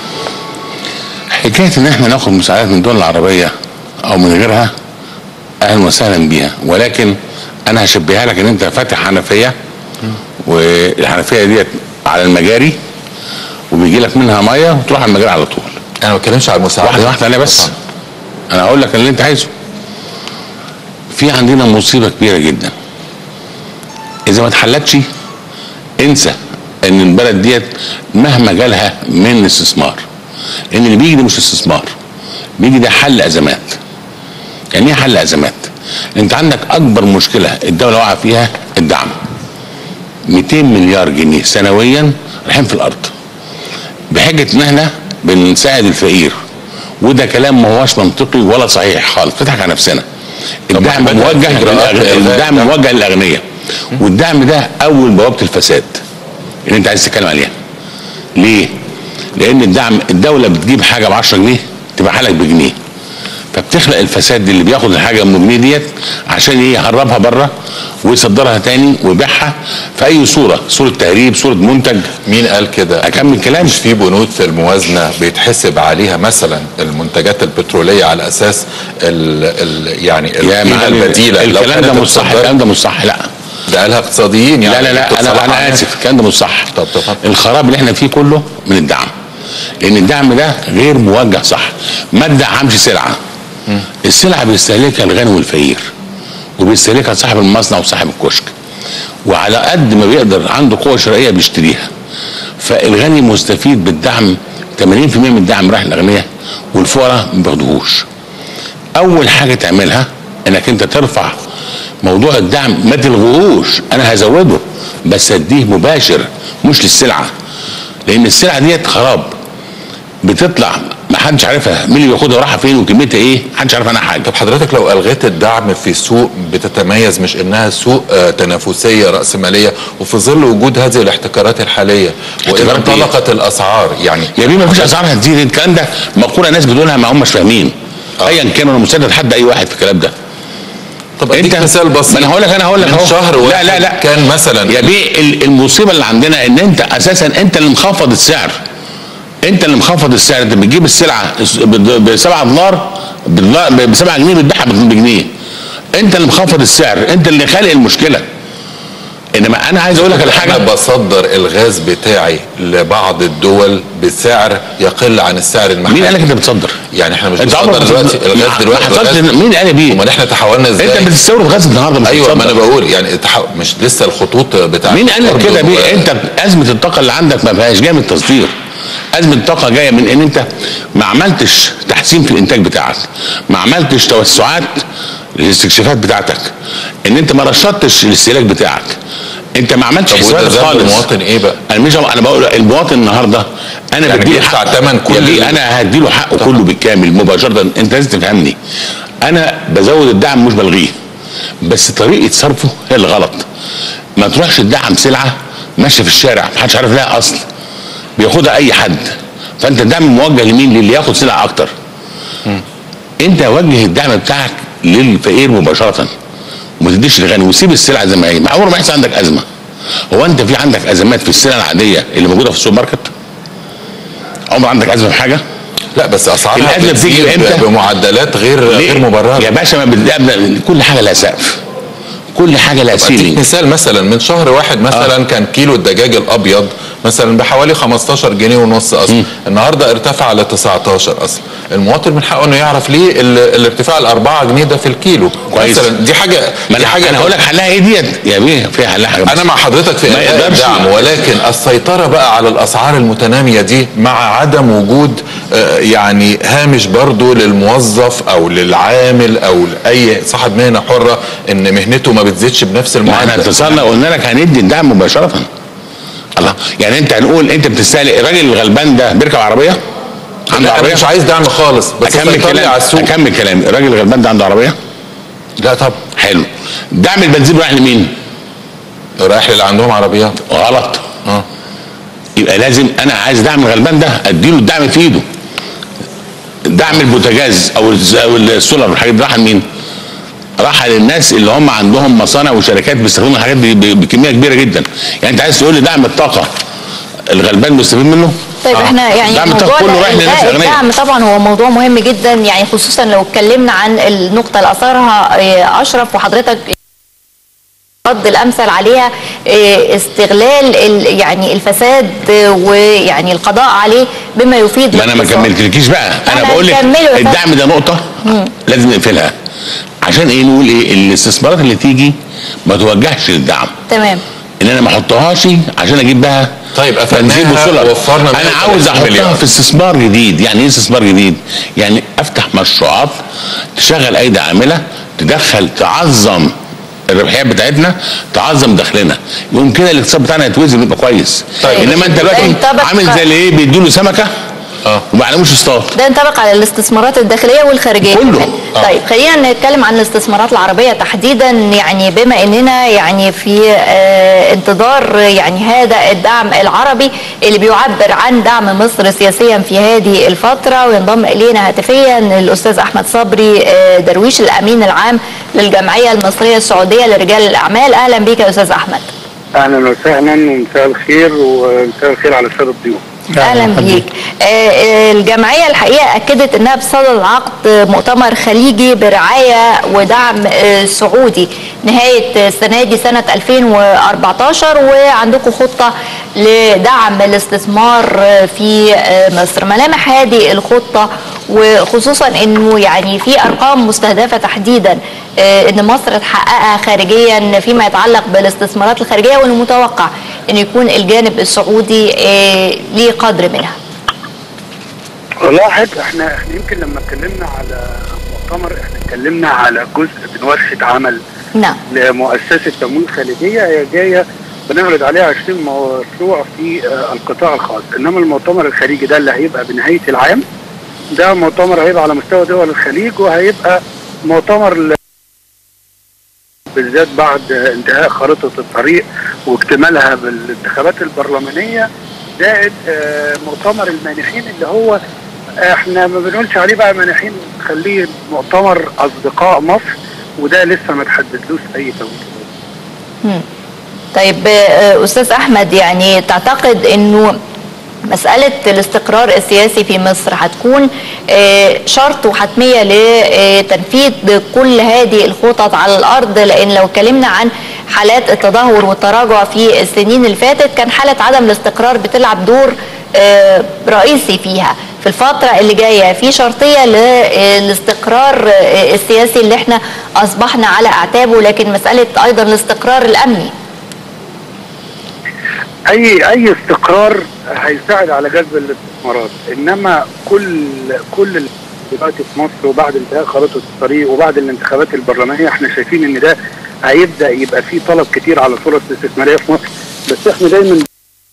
حكايه ان احنا ناخد مساعدات من الدول العربيه او من غيرها اهلا وسهلا بيها ولكن انا هشبهها لك ان انت فاتح حنفيه والحنفيه ديت على المجاري وبيجي لك منها ميه وتروح على المجاري على طول أنا ما بتكلمش على المساعدات واحده واحده انا بس انا هقول لك اللي انت عايزه في عندنا مصيبه كبيره جدا اذا ما اتحلتش انسى ان البلد ديت مهما جالها من استثمار ان اللي بيجي ده مش استثمار بيجي ده حل ازمات يعني ايه حل ازمات انت عندك اكبر مشكله الدوله واقعه فيها الدعم 200 مليار جنيه سنويا رايحين في الارض بحجه ان احنا بنساعد الفقير وده كلام ما هوش منطقي ولا صحيح خالص بنضحك على نفسنا الدعم بدأ موجه في إجراءات للأغ- إلغاء الدعم الدعم. موجه للاغنياء والدعم ده اول بوابه الفساد اللي انت عايز تتكلم عليها ليه؟ لان الدعم الدوله بتجيب حاجه ب 10 جنيه تبيعها لك بجنيه فبتخلق الفساد اللي بياخد الحاجه ام جنيه ديت عشان ايه يهربها بره ويصدرها تاني ويبيعها في اي صوره صوره تهريب صوره منتج مين قال كده اكمل كلامي مش في بنود في الموازنة بيتحسب عليها مثلا المنتجات البترولية على أساس ال ال يعني يا القيمة معلم البديلة لو الكلام ده كانت مش صح التصدر- الكلام ده مش صح لا ده قالها اقتصاديين يعني لا لا لا دكتور انا صلاح انا عامر. اسف الكلام ده مش صح طب تفضل. الخراب اللي احنا فيه كله من الدعم لان الدعم ده غير موجه صح ما تدعمش سلعه السلعه بيستهلكها الغني والفقير وبيستهلكها صاحب المصنع وصاحب الكشك وعلى قد ما بيقدر عنده قوه شرائيه بيشتريها فالغني مستفيد بالدعم 80% من الدعم رايح للاغنياء والفقراء ما بياخدوهوش اول حاجه تعملها انك انت ترفع موضوع الدعم ما تلغوهوش انا هزوده بس اديه مباشر مش للسلعه لان السلعه ديت خراب بتطلع ما حدش عارفها مين اللي بياخدها ورايحه فين وكميتها ايه محدش عارف عنها حاجه طب حضرتك لو الغيت الدعم في سوق بتتميز مش انها سوق آه، تنافسيه راسماليه وفي ظل وجود هذه الاحتكارات الحاليه واذا احتكارات إيه؟ انطلقت الاسعار يعني يا بيه ما فيش اسعار هتزيد الكلام ده مقوله ناس بتقولها ما هماش فاهمين ايا كان انا مسدد حد اي واحد في الكلام ده طب اديك مثال بسيط ما انا هقول لك انا هقول لك من اهو شهر لا واحد لا لا كان مثلا يا بيه ال- المصيبه اللي عندنا ان انت اساسا انت اللي مخفض السعر انت اللي مخفض السعر انت بتجيب السلعه ب 7 دولار ب 7 جنيه بتبيعها بجنيه انت اللي مخفض السعر انت اللي خالق المشكله انما انا عايز اقول لك على انا حاجه بصدر الغاز بتاعي لبعض الدول بسعر يقل عن السعر المحلي مين قال لك انت بتصدر؟ يعني احنا مش انت بنصدر عمرك دلوقتي ما- الغاز ما دلوقتي حصلش الغاز- مين قال بيه؟ امال احنا تحولنا ازاي انت بتستورد غاز النهارده مش ايوه ما انا بتصدر. بقول يعني تح... مش لسه الخطوط بتاعت مين قال لك الأردن كده و- بيه انت ازمه الطاقه اللي عندك ما فيهاش جايه من التصدير ازمه الطاقه جايه من ان انت ما عملتش تحسين في الانتاج بتاعك ما عملتش توسعات للاستكشافات بتاعتك ان انت ما رشدتش الاستهلاك بتاعك انت ما عملتش طب وده حسابات ذنب خالص المواطن ايه بقى؟ انا مش انا بقول المواطن النهارده انا يعني بديله بيدفع حق تمن كل يا بيه اللي- انا هديله حقه كله بالكامل مباشره انت لازم تفهمني انا بزود الدعم مش بلغيه بس طريقه صرفه هي اللي غلط ما تروحش تدعم سلعه ماشيه في الشارع محدش عارف لها اصل بياخدها اي حد فانت الدعم موجه لمين للي ياخد سلعه اكتر انت وجه الدعم بتاعك للفقير مباشره وما تديش للغني وسيب السلعه زي ما هي ما عمره ما يحصل عندك ازمه هو انت في عندك ازمات في السلع العاديه اللي موجوده في السوبر ماركت عمر عندك ازمه في حاجه لا بس اسعارها الأزمة بتيجي بتزيد إمتى؟ بمعدلات غير غير مبرره يا باشا ما بتقابل كل حاجه لها سقف كل حاجه لها اديك سيلينج مثال مثلا من شهر واحد مثلا آه. كان كيلو الدجاج الابيض مثلا بحوالي 15 جنيه ونص اصلا النهارده ارتفع ل 19 اصلا المواطن من حقه انه يعرف ليه ال- الارتفاع ال 4 جنيه ده في الكيلو كويس. مثلا دي حاجه ما دي انا حاجه انا هقول لك حلها ايه ديت يا بيه فيها حلها حاجه انا مع حضرتك في ما إلغاء يقدرش- الدعم ولكن السيطره بقى على الاسعار المتناميه دي مع عدم وجود آه، يعني هامش برضو للموظف او للعامل او لاي صاحب مهنه حره ان مهنته ما بتزيدش بنفس ما احنا المعدل اتصلنا قلنا لك هندي الدعم مباشره الله يعني انت هنقول انت بتستهلك الراجل الغلبان ده بيركب عربيه عنده لا انا عربيه مش عايز دعم خالص بس اكمل سيطر لي كلام على السوق اكمل كلامي الراجل الغلبان ده عنده عربيه لا طب حلو دعم البنزين رايح لمين رايح للي عندهم عربيات غلط اه يبقى لازم انا عايز دعم الغلبان ده اديله الدعم في ايده دعم البوتاجاز او الز- أو السولار والحاجات دي راح لمين؟ راح للناس اللي هم عندهم مصانع وشركات بيستخدموا الحاجات دي ب- بكميه كبيره جدا يعني انت عايز تقول لي دعم الطاقه الغلبان مستفيد منه؟ طيب احنا يعني دعم الطاقه موضوع كله رايح للناس إلغاء الاغنياء الدعم طبعا هو موضوع مهم جدا يعني خصوصا لو اتكلمنا عن النقطة اللي أثارها آه، أشرف وحضرتك الرد الامثل عليها آه، استغلال ال- يعني الفساد آه، ويعني القضاء عليه بما يفيد ما انا ما الاقتصاد. كملتلكيش بقى انا أنا بقول لك هنكمله يا فندم. الدعم ده نقطه لازم نقفلها عشان ايه نقول ايه الاستثمارات اللي تيجي ما توجهش للدعم تمام ان انا ما احطهاش عشان اجيب بها طيب بنزين قفلناها وسولار وفرنا انا 130 عاوز احطها مليار. في استثمار جديد يعني ايه استثمار جديد يعني افتح مشروعات تشغل ايدي عامله تدخل تعظم الربحيات بتاعتنا تعظم دخلنا يقوم كده الاقتصاد بتاعنا يتوزن ويبقى كويس طيب. انما انت ده دلوقتي ينطبق- عامل زي اللي ايه بيدوا له سمكه اه وما علموش يصطاد ده ينطبق على الاستثمارات الداخليه والخارجيه كله. كمان. آه. طيب خلينا نتكلم عن الاستثمارات العربيه تحديدا يعني بما اننا يعني في آه انتظار يعني هذا الدعم العربي اللي بيعبر عن دعم مصر سياسيا في هذه الفتره وينضم الينا هاتفيا الاستاذ احمد صبري آه درويش الامين العام للجمعيه المصريه السعوديه لرجال الاعمال اهلا بك يا استاذ احمد اهلا وسهلا ومساء الخير ومساء الخير على الساده الضيوف اهلا بيك آه، آه، الجمعيه الحقيقه اكدت انها بصدد عقد مؤتمر خليجي برعايه ودعم آه، سعودي نهايه السنه دي سنه 2014 وعندكم خطه لدعم الاستثمار آه، في آه، مصر ملامح هذه الخطه وخصوصا انه يعني في ارقام مستهدفه تحديدا آه، ان مصر تحققها خارجيا فيما يتعلق بالاستثمارات الخارجيه وانه متوقع ان يكون الجانب السعودي آه، ليه قدر منها والله حضرتك احنا احنا يمكن لما اتكلمنا على مؤتمر احنا اتكلمنا على جزء من ورشه عمل نعم لمؤسسه تمويل خارجيه هي جايه بنعرض عليها 20 مشروع في آه، القطاع الخاص انما المؤتمر الخارجي ده اللي هيبقى بنهايه العام ده مؤتمر هيبقى على مستوى دول الخليج وهيبقى مؤتمر ل- بالذات بعد انتهاء خارطه الطريق واكتمالها بالانتخابات البرلمانيه زائد آه، مؤتمر المانحين اللي هو احنا ما بنقولش عليه بقى مانحين خليه مؤتمر اصدقاء مصر وده لسه ما تحددلوش اي توقيت طيب آه، استاذ احمد يعني تعتقد انه مسألة الاستقرار السياسي في مصر هتكون آه، شرط وحتمية لتنفيذ كل هذه الخطط على الأرض لأن لو اتكلمنا عن حالات التدهور والتراجع في السنين اللي فاتت كان حالة عدم الاستقرار بتلعب دور آه، رئيسي فيها في الفترة اللي جاية في شرطية للاستقرار آه، السياسي اللي احنا أصبحنا على أعتابه لكن مسألة أيضا الاستقرار الأمني اي اي استقرار هيساعد على جذب الاستثمارات انما كل كل اللي دلوقتي في مصر وبعد انتهاء خارطه الطريق وبعد الانتخابات البرلمانيه احنا شايفين ان ده هيبدا يبقى فيه طلب كتير على فرص استثماريه في مصر بس احنا دايما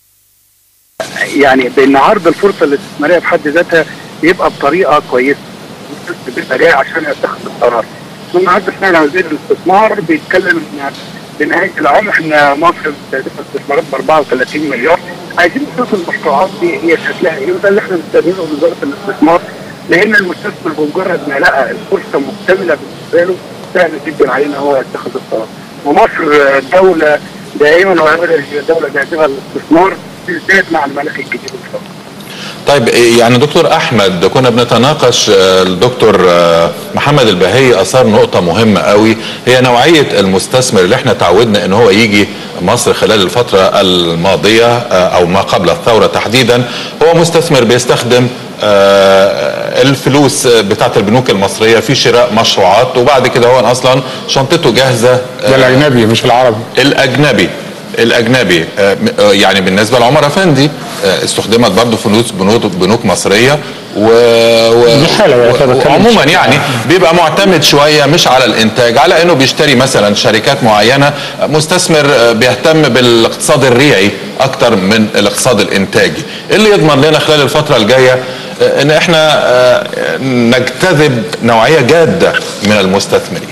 يعني بان عرض الفرصه الاستثماريه في حد ذاتها يبقى بطريقه كويسه بيبقى جاي عشان يتخذ القرار النهارده سمعنا وزير الاستثمار بيتكلم ان بنهايه العام احنا مصر مستهدفه استثمارات ب 34 مليار عايزين نشوف المشروعات دي هي شكلها ايه وده اللي احنا مستنيينه من وزاره الاستثمار لان المستثمر بمجرد ما لقى الفرصه مكتمله بالنسبه له سهل جدا عليه ان هو يتخذ القرار ومصر دوله دائما وابدا هي دوله جاذبه للاستثمار بالذات مع المناخ الجديد ان شاء الله طيب يعني دكتور احمد كنا بنتناقش آه، الدكتور آه، محمد البهي اثار نقطه مهمه قوي هي نوعيه المستثمر اللي احنا تعودنا ان هو يجي مصر خلال الفتره الماضيه آه، او ما قبل الثوره تحديدا هو مستثمر بيستخدم آه، الفلوس بتاعت البنوك المصريه في شراء مشروعات وبعد كده هو اصلا شنطته جاهزه ده الاجنبي مش العربي الاجنبي الاجنبي آه، م- آه، يعني بالنسبه لعمر افندي آه، استخدمت برضه فلوس بنوك بنوك مصريه و, و... دي حالة بقى، أنا بتكلم وعموما بشكل يعني بيبقى معتمد شويه مش على الانتاج على انه بيشتري مثلا شركات معينه آه، مستثمر آه، بيهتم بالاقتصاد الريعي اكتر من الاقتصاد الانتاجي إيه اللي يضمن لنا خلال الفتره الجايه آه، ان احنا آه، نجتذب نوعيه جاده من المستثمرين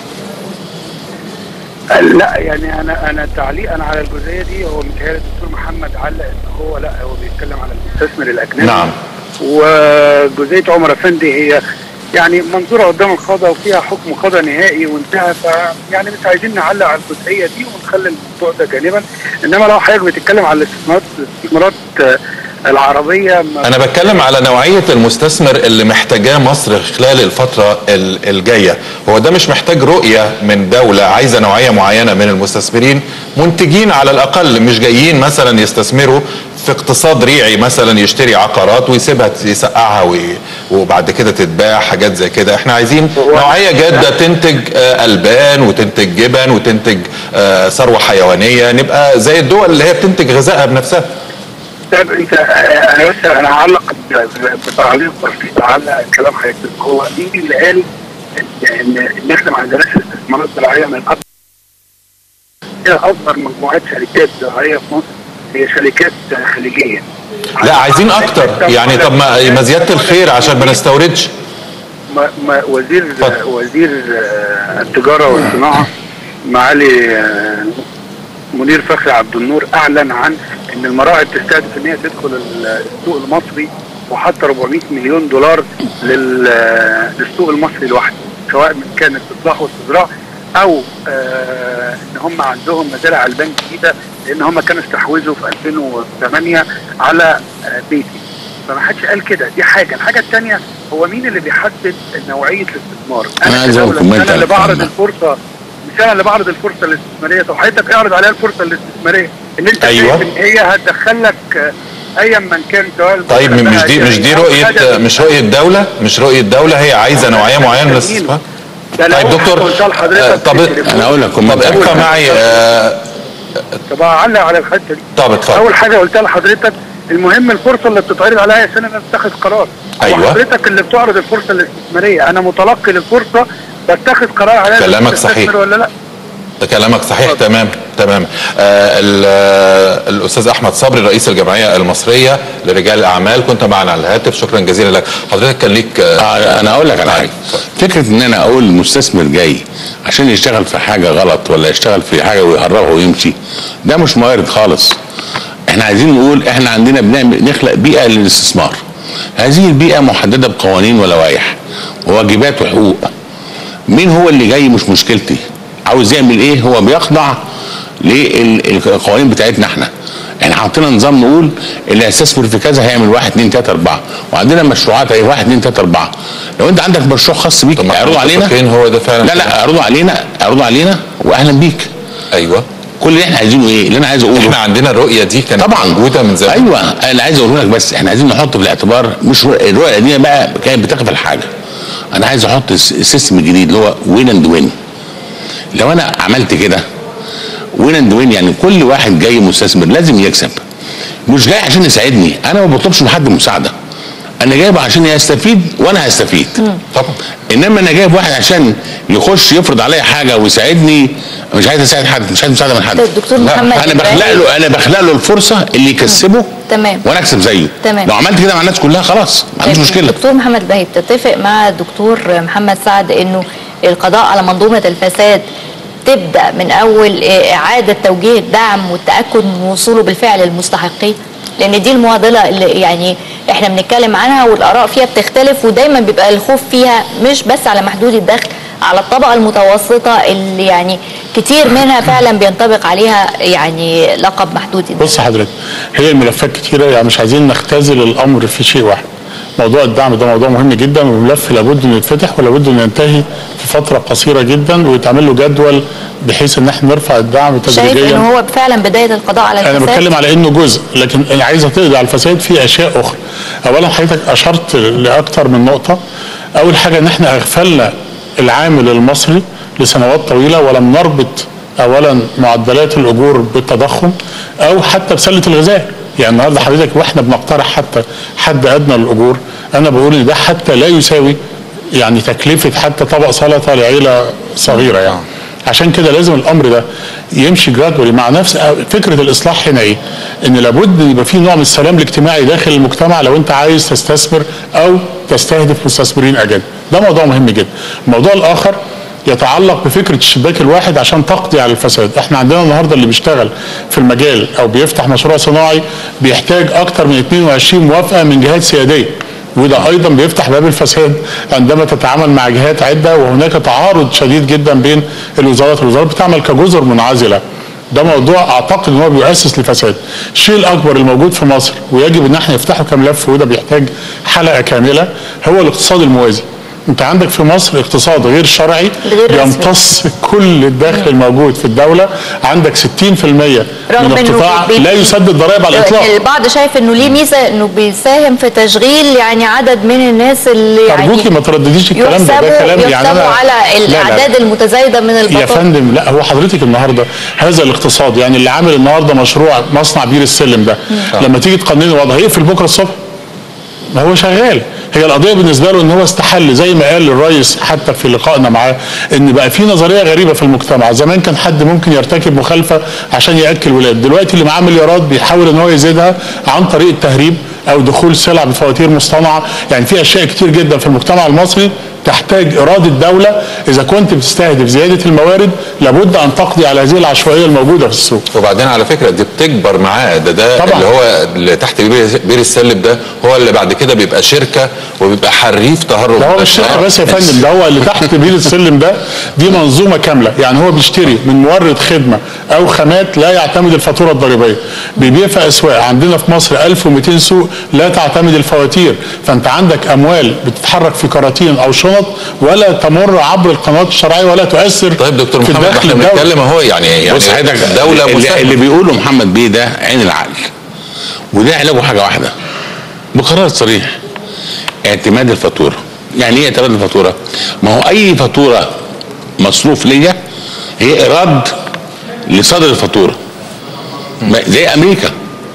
لا يعني انا انا تعليقا على الجزئيه دي هو متهيألي الدكتور محمد علق ان هو لا هو بيتكلم على المستثمر الاجنبي نعم. وجزئيه عمر افندي هي يعني منظوره قدام القضاء وفيها حكم قضاء نهائي وانتهى ف يعني مش عايزين نعلق على الجزئيه دي ونخلي الموضوع ده جانبا انما لو حضرتك بتتكلم على الاستثمارات الاستثمارات آه، العربيه ما انا بتكلم على نوعيه المستثمر اللي محتاجاه مصر خلال الفتره ال- الجايه هو ده مش محتاج رؤيه من دوله عايزه نوعيه معينه من المستثمرين منتجين على الاقل مش جايين مثلا يستثمروا في اقتصاد ريعي مثلا يشتري عقارات ويسيبها يسقعها وي- وبعد كده تتباع حاجات زي كده احنا عايزين نوعيه جاده تنتج آه، البان وتنتج جبن وتنتج آه، ثروه حيوانيه نبقى زي الدول اللي هي بتنتج غذائها بنفسها طيب انت انا بس انا هعلق بتعليق بسيط على كلام حضرتك هو مين اللي قال ان ان احنا ما عندناش استثمارات زراعيه من قبل هي اكبر مجموعات شركات زراعيه في مصر هي شركات خليجيه لا عايزين اكتر يعني طب ما ما زياده الخير عشان ما نستوردش ما ما وزير اتفضل. وزير آه، التجاره والصناعه معالي آه، منير فخري عبد النور اعلن عن ان المراعي بتستهدف ان هي تدخل السوق المصري وحط 400 مليون دولار لل- للسوق المصري لوحده سواء من كان استصلاح واستزراع او آه ان هم عندهم مزارع البان جديده لان هم كانوا استحوذوا في 2008 على آه بيتي فما حدش قال كده دي حاجه الحاجه الثانيه هو مين اللي بيحدد نوعيه الاستثمار أنا عايز أقول كدولة، كومنت انا على اللي بعرض الكلام ده. الفرصه مش انا اللي بعرض الفرصه الاستثماريه طب حضرتك اعرض عليها الفرصه الاستثماريه اللي انت أيوة. شايف ان هي هتدخل لك آه، ايا من كان سواء طيب مش دي مش دي رؤيه مش رؤيه دوله مش رؤيه دوله هي عايزه نوعيه معينه من الاستثمار ده لو طيب دكتور قلتها آه، لحضرتك طب في التليفون. انا اقول لك طب كومنت ابقى معي آه، طب اعلق على الحته دي طب اتفضل اول حاجه قلتها لحضرتك المهم الفرصه اللي بتتعرض عليا عشان انا اتخذ قرار أيوة. وحضرتك اللي بتعرض الفرصه الاستثماريه انا متلقي للفرصه بتخذ قرار عليها إذا كلامك كنت صحيح. أستثمر ولا لا ده كلامك صحيح تمام تمام آه ال- آه، الاستاذ احمد صبري رئيس الجمعيه المصريه لرجال الاعمال كنت معنا على الهاتف شكرا جزيلا لك حضرتك كان ليك آه آه انا اقول لك على حاجه فكره ان انا اقول المستثمر جاي عشان يشتغل في حاجه غلط ولا يشتغل في حاجه ويهربها ويمشي ده مش وارد خالص احنا عايزين نقول احنا عندنا بنعمل نخلق بيئه للاستثمار هذه البيئه محدده بقوانين ولوائح وواجبات وحقوق مين هو اللي جاي مش مشكلتي عاوز يعمل ايه هو بيخضع للقوانين بتاعتنا احنا احنا حاطين نظام نقول اللي هيستثمر في كذا هيعمل واحد اتنين تلاته اربعه وعندنا مشروعات اهي واحد اتنين تلاته اربعه لو انت عندك مشروع خاص بيك طب ما اعرضه احنا علينا متفقين هو ده فعلا لا لا اعرضه علينا اعرضه علينا واهلا بيك ايوه كل اللي احنا عايزينه ايه اللي انا عايز اقوله احنا عندنا الرؤيه دي كانت طبعا موجوده من زمان ايوه انا عايز اقول لك بس احنا عايزين نحط في الاعتبار مش رؤية- الرؤيه دي بقى كانت بتقف الحاجه انا عايز احط الس- السيستم الجديد اللي هو وين اند وين لو انا عملت كده وين اند وين يعني كل واحد جاي مستثمر لازم يكسب مش جاي عشان يساعدني انا ما بطلبش من حد مساعده انا جايبه عشان يستفيد وانا هستفيد طبعا انما انا جايب واحد عشان يخش يفرض عليا حاجه ويساعدني مش عايز اساعد حد مش عايز مساعده من حد طيب دكتور لا، محمد انا بخلق إبراهيم. له انا بخلق له الفرصه اللي يكسبه تمام. وانا اكسب زيه تمام. لو عملت كده مع الناس كلها خلاص ما عنديش طيب، مشكله دكتور محمد باهي بتتفق مع الدكتور محمد سعد انه القضاء على منظومه الفساد تبدا من اول اعاده توجيه الدعم والتاكد من وصوله بالفعل للمستحقين لان دي المعضله اللي يعني احنا بنتكلم عنها والاراء فيها بتختلف ودايما بيبقى الخوف فيها مش بس على محدود الدخل على الطبقه المتوسطه اللي يعني كتير منها فعلا بينطبق عليها يعني لقب محدود الدخل بص حضرتك هي الملفات كتيره يعني مش عايزين نختزل الامر في شيء واحد موضوع الدعم ده موضوع مهم جدا والملف لابد انه يتفتح ولابد انه ينتهي في فتره قصيره جدا ويتعمل له جدول بحيث ان احنا نرفع الدعم شايف تدريجيا انه هو فعلا بدايه القضاء على انا الفساد بتكلم على انه جزء لكن انا عايز تقضي على الفساد في اشياء اخرى اولا حضرتك اشرت لاكثر من نقطه اول حاجه ان احنا اغفلنا العامل المصري لسنوات طويله ولم نربط اولا معدلات الاجور بالتضخم او حتى بسله الغذاء يعني النهارده حضرتك واحنا بنقترح حتى حد ادنى للاجور انا بقول ان ده حتى لا يساوي يعني تكلفه حتى طبق سلطه لعيله صغيره يعني عشان كده لازم الامر ده يمشي جرادولي مع نفس فكره الاصلاح هنا ايه؟ ان لابد يبقى في نوع من السلام الاجتماعي داخل المجتمع لو انت عايز تستثمر او تستهدف مستثمرين اجانب. ده موضوع مهم جدا. الموضوع الاخر يتعلق بفكره الشباك الواحد عشان تقضي على الفساد، احنا عندنا النهارده اللي بيشتغل في المجال او بيفتح مشروع صناعي بيحتاج اكتر من 22 موافقه من جهات سياديه. وده ايضا بيفتح باب الفساد عندما تتعامل مع جهات عده وهناك تعارض شديد جدا بين الوزارات، الوزارات بتعمل كجزر منعزله. ده موضوع اعتقد ان هو بيؤسس لفساد. الشيء الاكبر الموجود في مصر ويجب ان احنا نفتحه كملف وده بيحتاج حلقه كامله هو الاقتصاد الموازي. انت عندك في مصر اقتصاد غير شرعي غير رسمي. يمتص كل الدخل الموجود في الدوله عندك 60% من رغم إنه القطاع بي- لا يسدد ضرائب على الاطلاق البعض شايف انه ليه ميزه انه بيساهم في تشغيل يعني عدد من الناس اللي يعني ارجوكي ما تردديش الكلام ده ده يحسبوا كلام يعني يحسبوا انا على لا، لا. الاعداد المتزايده من يا البطاله فندم لا هو حضرتك النهارده هذا الاقتصاد يعني اللي عامل النهارده مشروع مصنع بير السلم ده لما تيجي تقننه وضع هيقفل بكره الصبح ما هو شغال هي القضيه بالنسبه له ان هو استحل زي ما قال الرئيس حتى في لقائنا معاه ان بقى في نظريه غريبه في المجتمع زمان كان حد ممكن يرتكب مخالفه عشان ياكل ولاد دلوقتي اللي معاه مليارات بيحاول ان هو يزيدها عن طريق التهريب او دخول سلع بفواتير مصطنعه يعني في اشياء كتير جدا في المجتمع المصري تحتاج اراده دوله اذا كنت بتستهدف زياده الموارد لابد ان تقضي على هذه العشوائيه الموجوده في السوق وبعدين على فكره دي بتكبر معاه ده ده طبعا. اللي هو اللي تحت بير بير السلم ده هو اللي بعد كده بيبقى شركه وبيبقى حريف تهرب ده هو من مش شركه الشهر. بس يا فندم ده هو اللي تحت بير السلم ده دي منظومه كامله يعني هو بيشتري من مورد خدمه او خامات لا يعتمد الفاتوره الضريبيه بيبيع في اسواق عندنا في مصر 1200 سوق لا تعتمد الفواتير فانت عندك اموال بتتحرك في كراتين او شنط ولا تمر عبر القنوات الشرعيه ولا تؤثر طيب دكتور في محمد الدخل احنا الدولي. بنتكلم اهو يعني يعني بص حضرتك دوله اللي, اللي مساهمه بيقوله محمد بيه ده عين العقل وده علاجه حاجه واحده بقرار صريح اعتماد الفاتوره يعني ايه اعتماد الفاتوره؟ ما هو اي فاتوره مصروف ليا هي ايراد لصدر الفاتوره ما- زي امريكا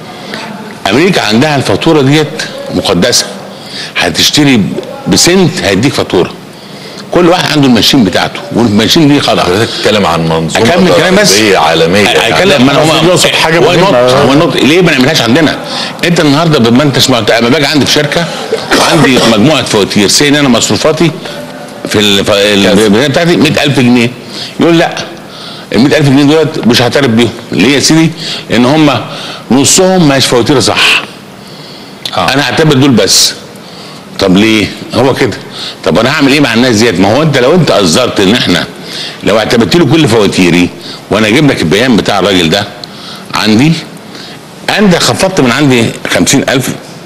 امريكا عندها الفاتوره ديت مقدسه هتشتري ب- بسنت هيديك فاتوره كل واحد عنده الماشين بتاعته والماشين دي خضع حضرتك بتتكلم عن منظومه اكمل كلام بس ضريبية عالميه اتكلم ما انا قصدي يقصد حاجة هو مهمة. النقط هو النقط ليه ما نعملهاش عندنا انت النهارده ما انتش معت- اما باجي عندي في شركه وعندي مجموعه فواتير سي ان انا مصروفاتي في الف- البدايه بتاعتي 100000 جنيه يقول لا ال 100000 جنيه دولت مش هعترف بيهم ليه يا سيدي؟ لان هم نصهم مش فواتير صح آه. انا هعتبر دول بس طب ليه؟ هو كده طب انا هعمل ايه مع الناس ديت؟ ما هو انت لو انت قصرت ان احنا لو اعتمدت له كل فواتيري وانا اجيب لك البيان بتاع الراجل ده عندي انت خفضت من عندي خمسين ألف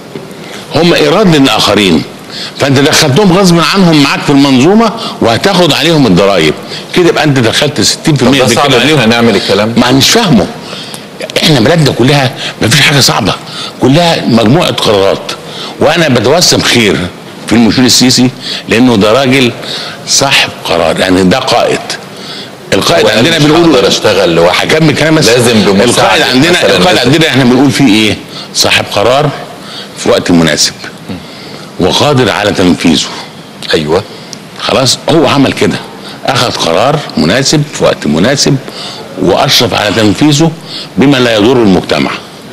هم ايراد للاخرين فانت دخلتهم غصب عنهم معاك في المنظومه وهتاخد عليهم الضرايب كده يبقى انت دخلت 60% طب ده صعب بالكده ان احنا نعمل الكلام ده ما مش فاهمه احنا بلدنا كلها ما فيش حاجه صعبه كلها مجموعه قرارات وانا بتوسم خير في المشير السيسي لانه ده راجل صاحب قرار يعني ده قائد القائد وأنا عندنا مش بنقول هقدر أشتغل لوحدي. هكمل كلام بس لازم بمساعدة القائد عندنا مثلاً القائد لازم. عندنا احنا بنقول فيه ايه صاحب قرار في وقت مناسب وقادر على تنفيذه ايوه خلاص هو عمل كده اخذ قرار مناسب في وقت مناسب واشرف على تنفيذه بما لا يضر المجتمع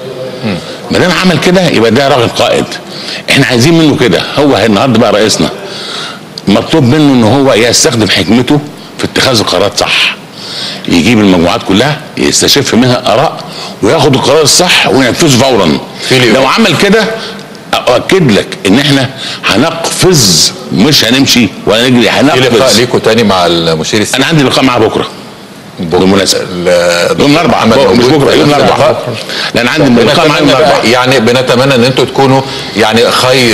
ما دام عمل كده يبقى ده راجل قائد احنا عايزين منه كده هو النهارده بقى رئيسنا مطلوب منه ان هو يستخدم حكمته في اتخاذ القرارات صح يجيب المجموعات كلها يستشف منها اراء وياخد القرار الصح وينفذه فورا في ليه؟ لو عمل كده اؤكد لك ان احنا هنقفز مش هنمشي ولا نجري في لقاء هنقفز ليكوا تاني مع المشير السيسي انا عندي لقاء معاه بكره بالمناسبه ال- يوم الاربعاء محمد مش موجود بكره في يوم نفس الاربعاء اللقاء؟ لان عندي لقاء معاه يوم بنتمنى الاربعاء بقى يعني بنتمنى ان انتوا تكونوا يعني خير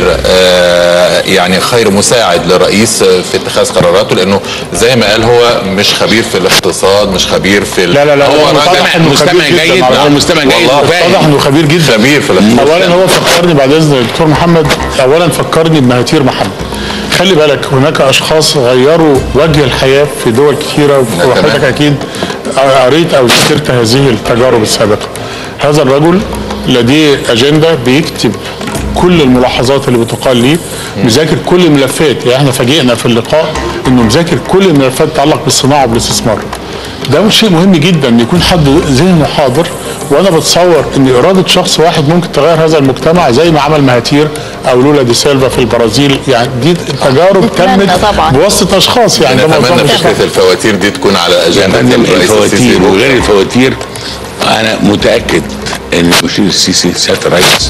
آه يعني خير مساعد للرئيس في اتخاذ قراراته لانه زي ما قال هو مش خبير في الاقتصاد مش خبير في ال- لا لا لا هو هو راجل واضح انه مستمع خبير جدا جيد على هو فكرة. مستمع جيد والله وفاهم. واضح انه خبير جدا خبير في الاقتصاد اولا هو فكرني بعد اذن الدكتور محمد اولا فكرني بمهاتير محمد خلي بالك هناك اشخاص غيروا وجه الحياه في دول كثيره نعم. وحضرتك اكيد قريت او ذكرت هذه التجارب السابقه هذا الرجل لديه اجنده بيكتب كل الملاحظات اللي بتقال ليه مذاكر كل الملفات يعني احنا فاجئنا في اللقاء انه مذاكر كل الملفات تتعلق بالصناعه وبالاستثمار ده شيء مهم جدا ان يكون حد ذهنه حاضر وانا بتصور ان اراده شخص واحد ممكن تغير هذا المجتمع زي ما عمل مهاتير او لولا دي سيلفا في البرازيل يعني دي تجارب نتمنى تمت طبعا. بواسطه اشخاص يعني ده موضوع نتمنى مش فكره الفواتير دي تكون على اجنده يعني الرئيس السيسي الفواتير بكرة. وغير الفواتير انا متاكد ان المشير السيسي سياده الرئيس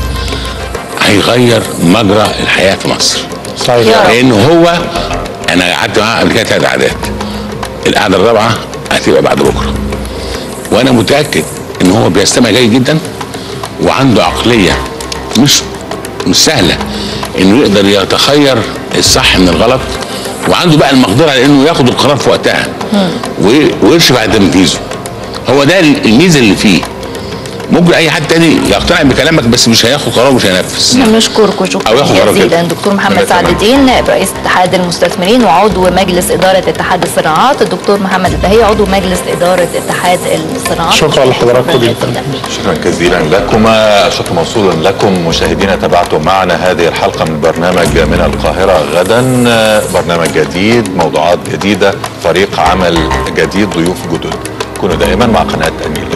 هيغير مجرى الحياه في مصر صحيح يا رب. لانه هو انا قعدت معاه قبل كده ثلاث قعدات القعده الرابعه هتبقى بعد بكره وانا متاكد ان هو بيستمع جيد جدا وعنده عقليه مش مش سهله انه يقدر يتخير الصح من الغلط وعنده بقى المقدره على انه ياخد القرار في وقتها وي- ويرشف على تنفيذه هو ده الميزه اللي فيه ممكن اي حد تاني يقتنع بكلامك بس مش هياخد قرار ومش هينفذ احنا بنشكركم أو ياخد شكرا قرار جزيلا كده. دكتور محمد ربنا سعد يسلمك. الدين رئيس اتحاد المستثمرين وعضو مجلس اداره اتحاد الصناعات الدكتور محمد البهي عضو مجلس اداره اتحاد الصناعات شكرا لحضراتكم شكراً جدا. جزيلاً. شكرا جزيلا لكما الشكر موصول لكم مشاهدينا تابعتم معنا هذه الحلقة من برنامج من القاهرة غدا برنامج جديد موضوعات جديدة فريق عمل جديد ضيوف جدد كونوا دائما مع قناة النيل